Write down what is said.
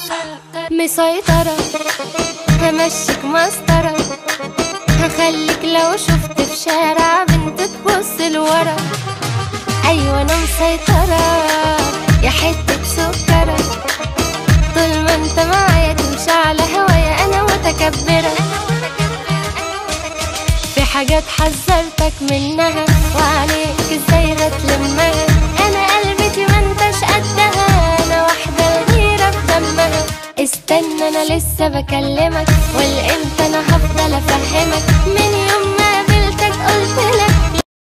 مسيطرة همشيك مسطرة هخليك لو شفت في شارع بنت تبص لورا أيوة أنا مسيطرة يا حتة سكرة طول ما انت معايا تمشي على هوايا أنا متكبرة في حاجات حذرتك منها وعليك ازاي هتلمها انا قلبتي ما انتش قدها انا واحدة غيرة في دمها استنى انا لسه بكلمك والامتى انا هفضل افهمك من يوم ما قابلتك قلت لك